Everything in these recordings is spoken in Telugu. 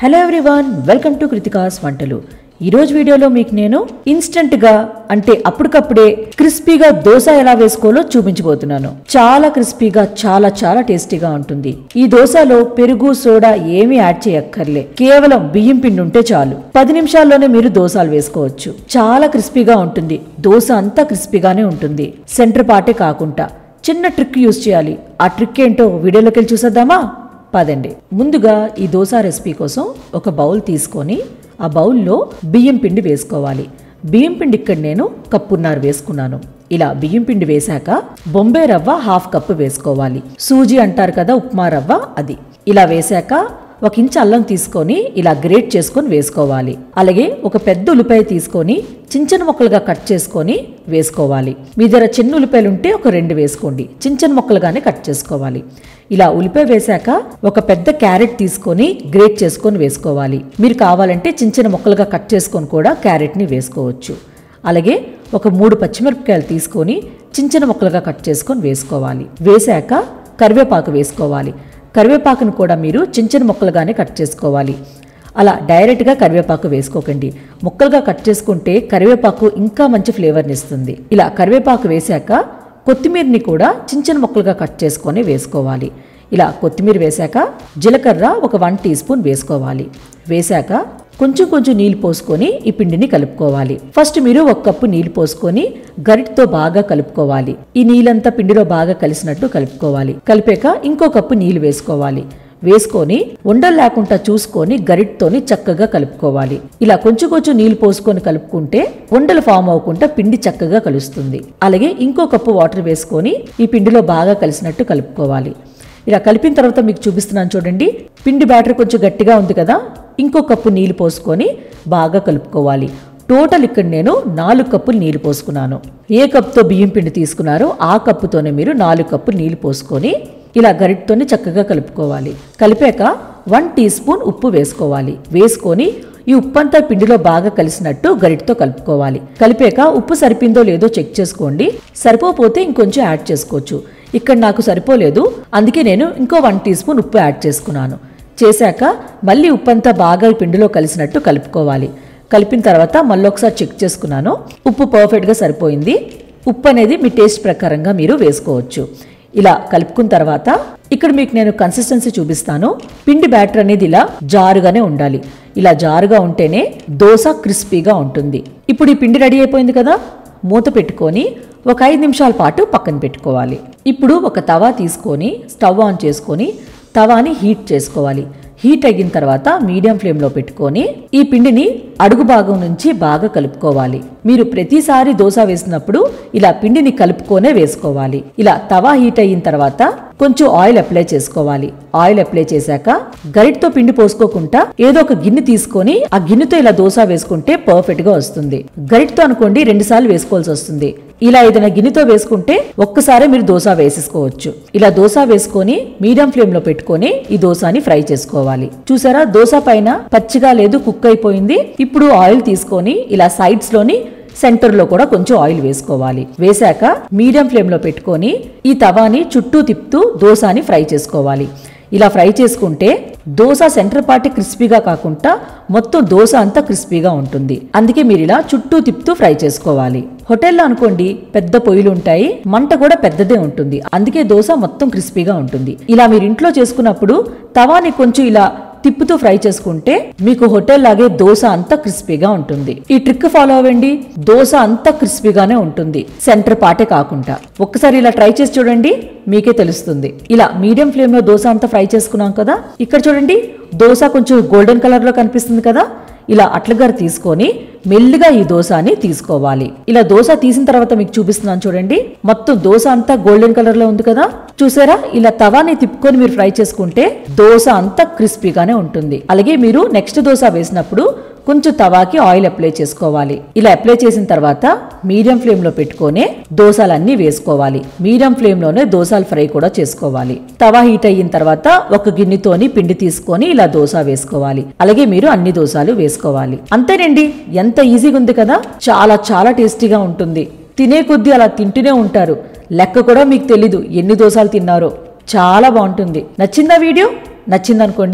hello everyone welcome to Kritika's వంటలు ఈ రోజు వీడియోలో మీకు నేను ఇన్స్టంట్ గా అంటే అప్పటికప్పుడే క్రిస్పీగా దోశ ఎలా వేసుకోవాలో చూపించబోతున్నాను చాలా క్రిస్పీగా చాలా చాలా టేస్టీగా ఉంటుంది ఈ దోశలో పెరుగు సోడా ఏమీ యాడ్ చేయక్కర్లే కేవలం బియ్యం పిండి ఉంటే చాలు పది నిమిషాల్లోనే మీరు దోశలు వేసుకోవచ్చు చాలా క్రిస్పీగా ఉంటుంది దోశ అంతా క్రిస్పీగానే ఉంటుంది సెంటర్ పార్టే కాకుండా చిన్న ట్రిక్ యూస్ చేయాలి ఆ ట్రిక్ ఏంటో వీడియోలోకి వెళ్ళి చూసేద్దామా పదండి ముందుగా ఈ దోశ రెసిపీ కోసం ఒక బౌల్ తీసుకొని ఆ బౌల్లో బియ్యం పిండి వేసుకోవాలి బియ్యం పిండి ఇక్కడ నేను కప్పున్నర వేసుకున్నాను ఇలా బియ్యం పిండి వేశాక బొంబే రవ్వ హాఫ్ కప్పు వేసుకోవాలి సూజీ అంటారు కదా ఉప్మా రవ్వ అది ఇలా వేశాక ఒక ఇంచు అల్లం తీసుకొని ఇలా గ్రేట్ చేసుకొని వేసుకోవాలి అలాగే ఒక పెద్ద ఉల్లిపాయ తీసుకొని చిన్న చిన్న ముక్కలుగా కట్ చేసుకొని వేసుకోవాలి మీ దగ్గర చిన్న ఉల్లిపాయలు ఉంటే ఒక రెండు వేసుకోండి చిన్న చిన్న ముక్కలుగానే కట్ చేసుకోవాలి ఇలా ఉల్లిపాయ వేశాక ఒక పెద్ద క్యారెట్ తీసుకొని గ్రేట్ చేసుకొని వేసుకోవాలి మీరు కావాలంటే చిన్న చిన్న ముక్కలుగా కట్ చేసుకొని కూడా క్యారెట్ని వేసుకోవచ్చు అలాగే ఒక మూడు పచ్చిమిరపకాయలు తీసుకొని చిన్న చిన్న ముక్కలుగా కట్ చేసుకొని వేసుకోవాలి వేశాక కరివేపాకు వేసుకోవాలి కరివేపాకును కూడా మీరు చిన్న చిన్న ముక్కలుగానే కట్ చేసుకోవాలి అలా డైరెక్ట్గా కరివేపాకు వేసుకోకండి ముక్కలుగా కట్ చేసుకుంటే కరివేపాకు ఇంకా మంచి ఫ్లేవర్ని ఇస్తుంది ఇలా కరివేపాకు వేశాక కొత్తిమీరని కూడా చిన్న చిన్న ముక్కలుగా కట్ చేసుకొని వేసుకోవాలి ఇలా కొత్తిమీర వేశాక జీలకర్ర ఒక వన్ టీ స్పూన్ వేసుకోవాలి వేశాక కొంచెం కొంచెం నీళ్ళు పోసుకొని ఈ పిండిని కలుపుకోవాలి ఫస్ట్ మీరు ఒక కప్పు నీళ్ళు పోసుకొని గరిటతో బాగా కలుపుకోవాలి ఈ నీళ్ళంతా పిండిలో బాగా కలిసినట్టు కలుపుకోవాలి కలిపాక ఇంకో కప్పు నీళ్ళు వేసుకోవాలి వేసుకొని ఉండలు లేకుండా చూసుకొని గరిటతోని చక్కగా కలుపుకోవాలి ఇలా కొంచెం కొంచెం నీళ్లు పోసుకొని కలుపుకుంటే ఉండలు ఫామ్ అవ్వకుండా పిండి చక్కగా కలుస్తుంది అలాగే ఇంకో కప్పు వాటర్ వేసుకొని ఈ పిండిలో బాగా కలిసినట్టు కలుపుకోవాలి ఇలా కలిపిన తర్వాత మీకు చూపిస్తున్నాను చూడండి పిండి బ్యాటర్ కొంచెం గట్టిగా ఉంది కదా ఇంకో కప్పు నీళ్లు పోసుకొని బాగా కలుపుకోవాలి టోటల్ ఇక్కడ నేను నాలుగు కప్పులు నీళ్లు పోసుకున్నాను ఏ కప్తో బియ్యం పిండి తీసుకున్నారో ఆ కప్పుతోనే మీరు నాలుగు కప్పులు నీళ్లు పోసుకొని ఇలా గరిటతోని చక్కగా కలుపుకోవాలి కలిపాక వన్ టీ స్పూన్ ఉప్పు వేసుకోవాలి వేసుకొని ఈ ఉప్పు అంతా పిండిలో బాగా కలిసినట్టు గరిటతో కలుపుకోవాలి కలిపాక ఉప్పు సరిపోయిందో లేదో చెక్ చేసుకోండి సరిపోతే ఇంకొంచెం యాడ్ చేసుకోవచ్చు ఇక్కడ నాకు సరిపోలేదు అందుకే నేను ఇంకో వన్ టీ స్పూన్ ఉప్పు యాడ్ చేసుకున్నాను చేశాక మళ్ళీ ఉప్పు అంతా బాగా ఈ పిండిలో కలిసినట్టు కలుపుకోవాలి కలిపిన తర్వాత మళ్ళీ ఒకసారి చెక్ చేసుకున్నాను ఉప్పు పర్ఫెక్ట్గా సరిపోయింది ఉప్పు అనేది మీ టేస్ట్ ప్రకారంగా మీరు వేసుకోవచ్చు ఇలా కలుపుకున్న తర్వాత ఇక్కడ మీకు నేను కన్సిస్టెన్సీ చూపిస్తాను పిండి బ్యాటర్ అనేది ఇలా జారుగానే ఉండాలి ఇలా జారుగా ఉంటేనే దోశ క్రిస్పీగా ఉంటుంది ఇప్పుడు ఈ పిండి రెడీ అయిపోయింది కదా మూత పెట్టుకొని ఒక ఐదు నిమిషాల పాటు పక్కన పెట్టుకోవాలి ఇప్పుడు ఒక తవా తీసుకొని స్టవ్ ఆన్ చేసుకొని తవాని హీట్ చేసుకోవాలి హీట్ అయిన తర్వాత మీడియం ఫ్లేమ్లో పెట్టుకొని ఈ పిండిని అడుగు భాగం నుంచి బాగా కలుపుకోవాలి మీరు ప్రతిసారి దోశ వేసినప్పుడు ఇలా పిండిని కలుపుకొనే వేసుకోవాలి ఇలా తవా హీట్ అయిన తర్వాత కొంచెం ఆయిల్ అప్లై చేసుకోవాలి ఆయిల్ అప్లై చేశాక గరిటతో పిండి పోసుకోకుండా ఏదో ఒక గిన్నె తీసుకొని ఆ గిన్నెతో ఇలా దోశ వేసుకుంటే పర్ఫెక్ట్ గా వస్తుంది గరిటతో అనుకోండి రెండు సార్లు వేసుకోవాల్సి వస్తుంది ఇలా ఏదైనా గిన్నెతో వేసుకుంటే ఒక్కసారి మీరు దోశ వేసేసుకోవచ్చు ఇలా దోశ వేసుకొని మీడియం ఫ్లేమ్ లో పెట్టుకొని ఈ దోశని ఫ్రై చేసుకోవాలి చూసారా దోశ పైన పచ్చిగా లేదు కుక్ అయిపోయింది ఇప్పుడు ఆయిల్ తీసుకొని ఇలా సైడ్స్ లోని సెంటర్ లో కూడా కొంచెం ఆయిల్ వేసుకోవాలి వేశాక మీడియం ఫ్లేమ్ లో పెట్టుకొని ఈ తవాని చుట్టూ తిప్పుతూ దోశని ఫ్రై చేసుకోవాలి ఇలా ఫ్రై చేసుకుంటే దోశ సెంటర్ పార్ట్ క్రిస్పీగా కాకుండా మొత్తం దోశ అంతా క్రిస్పీగా ఉంటుంది అందుకే మీరు ఇలా చుట్టూ తిప్పుతూ ఫ్రై చేసుకోవాలి హోటల్లో అనుకోండి పెద్ద పొయ్యిలు ఉంటాయి మంట కూడా పెద్దదే ఉంటుంది అందుకే దోశ మొత్తం క్రిస్పీగా ఉంటుంది ఇలా మీరు ఇంట్లో చేసుకున్నప్పుడు తవాని కొంచెం ఇలా తిప్పుతూ ఫ్రై చేసుకుంటే మీకు హోటల్ లాగే దోశ అంతా క్రిస్పీగా ఉంటుంది ఈ ట్రిక్ ఫాలో అవ్వండి దోశ అంతా క్రిస్పీగానే ఉంటుంది సెంటర్ పాటే కాకుండా ఒక్కసారి ఇలా ట్రై చేసి చూడండి మీకే తెలుస్తుంది ఇలా మీడియం ఫ్లేమ్ లో దోశ అంతా ఫ్రై చేసుకున్నాం కదా ఇక్కడ చూడండి దోశ కొంచెం గోల్డెన్ కలర్ లో కనిపిస్తుంది కదా ఇలా అట్లగారు తీసుకొని మెల్లిగా ఈ దోశని తీసుకోవాలి ఇలా దోశ తీసిన తర్వాత మీకు చూపిస్తున్నాను చూడండి మొత్తం దోశ అంతా గోల్డెన్ కలర్ లో ఉంది కదా చూసారా ఇలా తవాని తిప్పుకొని మీరు ఫ్రై చేసుకుంటే దోశ అంతా క్రిస్పీగానే ఉంటుంది అలాగే మీరు నెక్స్ట్ దోశ వేసినప్పుడు కొంచెం తవాకి ఆయిల్ అప్లై చేసుకోవాలి ఇలా అప్లై చేసిన తర్వాత మీడియం ఫ్లేమ్ లో పెట్టుకొని దోశలన్నీ వేసుకోవాలి మీడియం ఫ్లేమ్ లోనే దోశలు ఫ్రై కూడా చేసుకోవాలి తవా హీట్ అయిన తర్వాత ఒక గిన్నెతోని పిండి తీసుకొని ఇలా దోశ వేసుకోవాలి అలాగే మీరు అన్ని దోశలు వేసుకోవాలి అంతేనండి ఎంత ఈజీగా ఉంది కదా చాలా చాలా టేస్టీగా ఉంటుంది తినే కొద్దీ అలా తింటూనే ఉంటారు లెక్క కూడా మీకు తెలీదు ఎన్ని దోశలు తిన్నారో చాలా బాగుంటుంది నచ్చిందా వీడియో నచ్చిందనుకోండి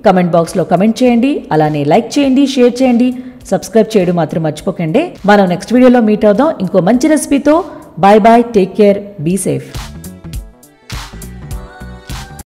కమెంట్ బాక్స్లో కమెంట్ చేయండి అలానే లైక్ చేయండి షేర్ చేయండి సబ్స్క్రైబ్ చేయడం మాత్రం మర్చిపోకండి మనం నెక్స్ట్ వీడియోలో మీట్ అవుదాం ఇంకో మంచి రెసిపీతో bye bye take care be safe